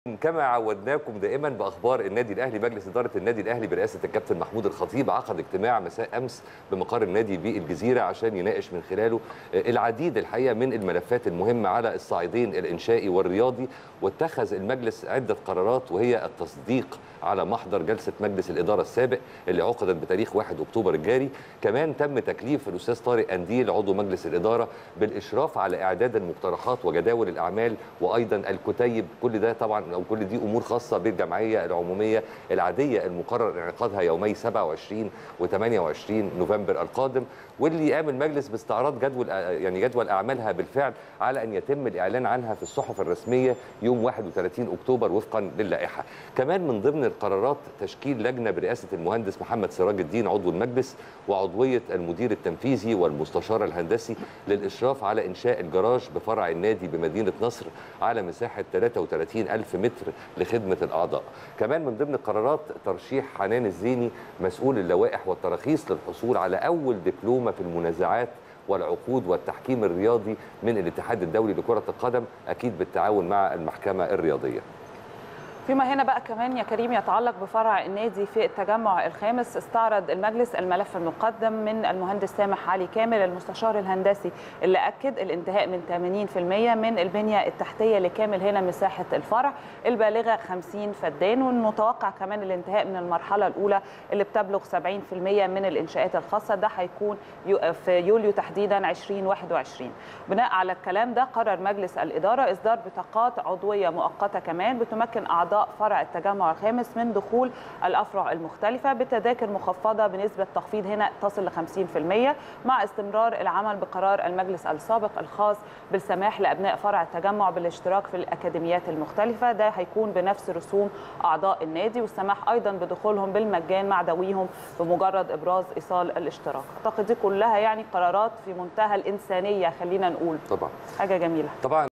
كما عودناكم دائما باخبار النادي الاهلي مجلس اداره النادي الاهلي برئاسه الكابتن محمود الخطيب عقد اجتماع مساء امس بمقر النادي بالجزيره عشان يناقش من خلاله العديد الحقيقه من الملفات المهمه على الصعيدين الانشائي والرياضي واتخذ المجلس عده قرارات وهي التصديق على محضر جلسه مجلس الاداره السابق اللي عقدت بتاريخ 1 اكتوبر الجاري كمان تم تكليف الاستاذ طارق انديل عضو مجلس الاداره بالاشراف على اعداد المقترحات وجداول الاعمال وايضا الكتيب كل ده طبعا او كل دي امور خاصه بالجمعيه العموميه العاديه المقرر انعقادها يومي 27 و28 نوفمبر القادم واللي قام المجلس باستعراض جدول يعني جدول اعمالها بالفعل على ان يتم الاعلان عنها في الصحف الرسميه يوم 31 اكتوبر وفقا للائحه كمان من ضمن القرارات تشكيل لجنه برئاسه المهندس محمد سراج الدين عضو المجلس وعضويه المدير التنفيذي والمستشار الهندسي للاشراف على انشاء الجراج بفرع النادي بمدينه نصر على مساحه 33 الف متر لخدمه الاعضاء كمان من ضمن القرارات ترشيح حنان الزيني مسؤول اللوائح والتراخيص للحصول على اول دبلومه في المنازعات والعقود والتحكيم الرياضي من الاتحاد الدولي لكره القدم اكيد بالتعاون مع المحكمه الرياضيه فيما هنا بقى كمان يا كريم يتعلق بفرع النادي في التجمع الخامس استعرض المجلس الملف المقدم من المهندس سامح علي كامل المستشار الهندسي اللي اكد الانتهاء من 80% من البنيه التحتيه لكامل هنا مساحه الفرع البالغه 50 فدان والمتوقع كمان الانتهاء من المرحله الاولى اللي بتبلغ 70% من الانشاءات الخاصه ده هيكون في يوليو تحديدا 2021 بناء على الكلام ده قرر مجلس الاداره اصدار بطاقات عضويه مؤقته كمان بتمكن اعضاء اعضاء فرع التجمع الخامس من دخول الافرع المختلفه بتذاكر مخفضه بنسبه تخفيض هنا تصل ل 50% مع استمرار العمل بقرار المجلس السابق الخاص بالسماح لابناء فرع التجمع بالاشتراك في الاكاديميات المختلفه ده هيكون بنفس رسوم اعضاء النادي والسماح ايضا بدخولهم بالمجان مع ذويهم بمجرد ابراز ايصال الاشتراك اعتقد دي كلها يعني قرارات في منتهى الانسانيه خلينا نقول طبعا حاجه جميله طبعا